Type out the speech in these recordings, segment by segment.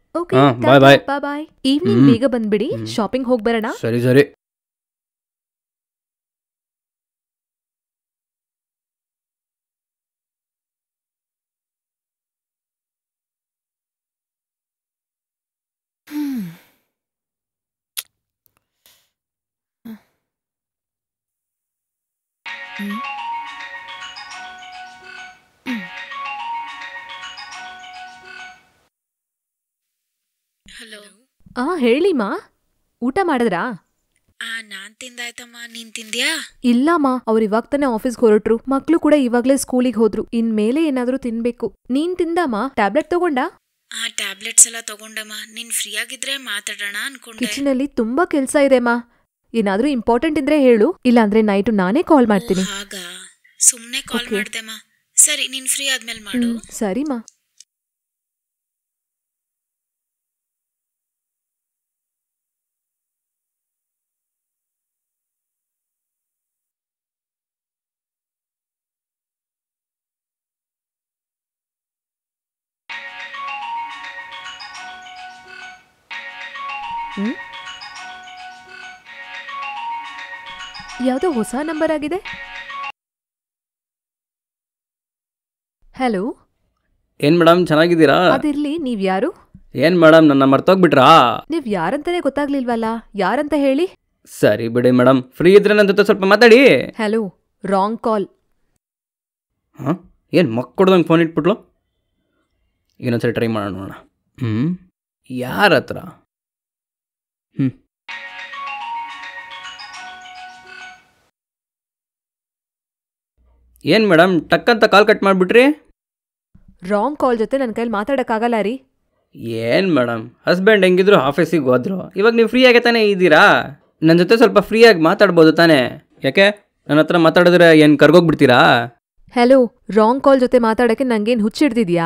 Okay ಹಾ, bye bye. Bye bye evening ಹ್ಮ್. ಬೇಗ ಬಂದ್ಬಿಡಿ ಹ್ಮ್. ಶಾಪಿಂಗ್ ಹೋಗ್ ಬರೋಣ ಸರಿ ಸರಿ ಹಲೋ ಆ ಹೇಳಿಮಾ ಊಟ ಮಾಡಿದ್ರಾ ಆ ನಾನ್ ತಿಂದಾಯ್ತಮ್ಮ ನೀನ್ ತಿಂದ್ಯಾ ಇಲ್ಲಮ್ಮ ಅವ್ರು ಇವಾಗ ತಾನೇ ಆಫೀಸ್ಗೆ ಹೊರಟ್ರು ಮಕ್ಳು ಕೂಡ ಇವಾಗ್ಲೇ ಸ್ಕೂಲಿಗೆ ಹೋದ್ರು ಇನ್ ಮೇಲೆ ಏನಾದ್ರೂ ತಿನ್ಬೇಕು ನೀನ್ ತಿಂದಮ್ಮ ಟ್ಯಾಬ್ಲೆಟ್ ತಗೊಂಡಾ ಆ ಟ್ಯಾಬ್ಲೆಟ್ಸ್ ಎಲ್ಲ ತಗೊಂಡಮ್ಮ ನೀನ್ ಫ್ರೀ ಆಗಿದ್ರೆ ಮಾತಾಡೋಣ ಅನ್ಕೊಂಡೆ ಕಿಚನ್ ಅಲ್ಲಿ ತುಂಬಾ ಕೆಲ್ಸ ಇದೆಮ್ಮ ಏನಾದ್ರೂ ಇಂಪಾರ್ಟೆಂಟ್ ಇದ್ರೆ ಹೇಳು ಇಲ್ಲಾಂದ್ರೆ ನೈಟು ನಾನೇ ಕಾಲ್ ಮಾಡ್ತೀನಿ ಓ, ಹಾಗಾ ಸುಮ್ನೆ ಕಾಲ್ Okay. ಮಾಡ್ದೆಮ್ಮ ಸರಿ ನೀನ್ ಫ್ರೀ ಆದ್ಮೇಲೆ ಮಾಡು ಹ್ಮ್, ಸರಿಮಾ ಹ್ಮ್? ಯಾವ್ದೋ ಹೊಸ ನಂಬರ್ ಆಗಿದೆ ಹಲೋ ಏನ್ ಮೇಡಮ್ ಚೆನ್ನಾಗಿದ್ದೀರಾ ಅದಿರ್ಲಿ ನೀವ್ ಯಾರು ಏನ್ ಮೇಡಮ್ ನನ್ನ ಮರ್ತೋಗ್ಬಿಟ್ರಾ ನೀವ್ ಯಾರಂತಾನೆ ಗೊತ್ತಾಗ್ಲಿಲ್ವಲ್ಲ ಯಾರಂತ ಹೇಳಿ ಸರಿ ಬಿಡಿ ಮೇಡಮ್ ಫ್ರೀ ಇದ್ರೆ ನನ್ನ ಜೊತೆ ಸ್ವಲ್ಪ ಮಾತಾಡಿ ಹಲೋ ರಾಂಗ್ ಕಾಲ್ ಹಾಂ ಏನು ಮಕ್ಕಳ್ದಂಗೆ ಫೋನ್ ಇಟ್ಬಿಟ್ಲು ಇನ್ನೊಂದ್ಸರಿ ಟ್ರೈ ಮಾಡೋಣ ನೋಡೋಣ ಹ್ಞೂ ಯಾರ ಹತ್ರ ಹ್ಞೂ ಏನು ಮೇಡಮ್ ಟಕ್ ಅಂತ ಕಾಲ್ ಕಟ್ ಮಾಡಿಬಿಟ್ರಿ ರಾಂಗ್ ಕಾಲ್ ಜೊತೆ ನನ್ನ ಕೈಲಿ ಮಾತಾಡಕ್ಕಾಗಲ್ಲ ರೀ ಏನು ಮೇಡಮ್ ಹಸ್ಬೆಂಡ್ ಹೆಂಗಿದ್ರು ಆಫೀಸಿಗೆ ಹೋದ್ರು ಇವಾಗ ನೀವು ಫ್ರೀ ಆಗಿ ತಾನೇ ಇದ್ದೀರಾ ನನ್ನ ಜೊತೆ ಸ್ವಲ್ಪ ಫ್ರೀಯಾಗಿ ಮಾತಾಡ್ಬೋದು ತಾನೇ ಯಾಕೆ ನನ್ನ ಹತ್ರ ಮಾತಾಡಿದ್ರೆ ಏನು ಕರ್ಗೋಗ್ಬಿಡ್ತೀರಾ ಹಲೋ ರಾಂಗ್ ಕಾಲ್ ಜೊತೆ ಮಾತಾಡಕ್ಕೆ ನಂಗೇನ್ ಹುಚ್ಚಿಡ್ದಿದ್ಯಾ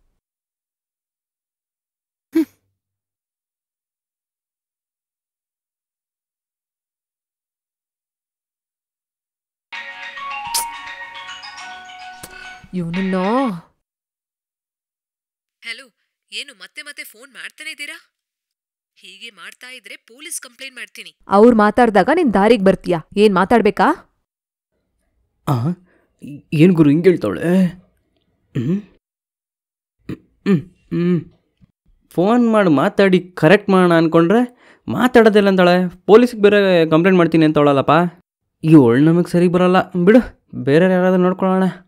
ಇವನನ್ನ ಹಲೋ ಏನು ಮತ್ತೆ ಮತ್ತೆ ಫೋನ್ ಮಾಡ್ತಾನೆ ಇದ್ದೀರಾ ಹೀಗೆ ಮಾಡ್ತಾ ಇದ್ರೆ ಪೊಲೀಸ್ ಕಂಪ್ಲೇಂಟ್ ಮಾಡ್ತೀನಿ ಅವ್ರು ಮಾತಾಡ್ದಾಗ ನೀನ್ ದಾರಿಗ್ ಬರ್ತೀಯಾ ಏನ್ ಮಾತಾಡ್ಬೇಕಾ ಆ ಏನು ಗುರು ಹಿಂಗೆ ಹೇಳ್ತಾವಳೆ ಹ್ಞೂ ಹ್ಞೂ ಫೋನ್ ಮಾಡಿ ಮಾತಾಡಿ ಕರೆಕ್ಟ್ ಮಾಡೋಣ ಅಂದ್ಕೊಂಡ್ರೆ ಮಾತಾಡೋದಿಲ್ಲ ಅಂತಾಳೆ ಪೊಲೀಸಿಗೆ ಬೇರೆ ಕಂಪ್ಲೇಂಟ್ ಮಾಡ್ತೀನಿ ಅಂತವಳಲ್ಲಪ್ಪ ಇವಳು ನಮಗೆ ಸರಿ ಬರಲ್ಲ ಬಿಡು ಬೇರೆ ಯಾರಾದ್ರೂ ನೋಡ್ಕೊಳ್ಳೋಣ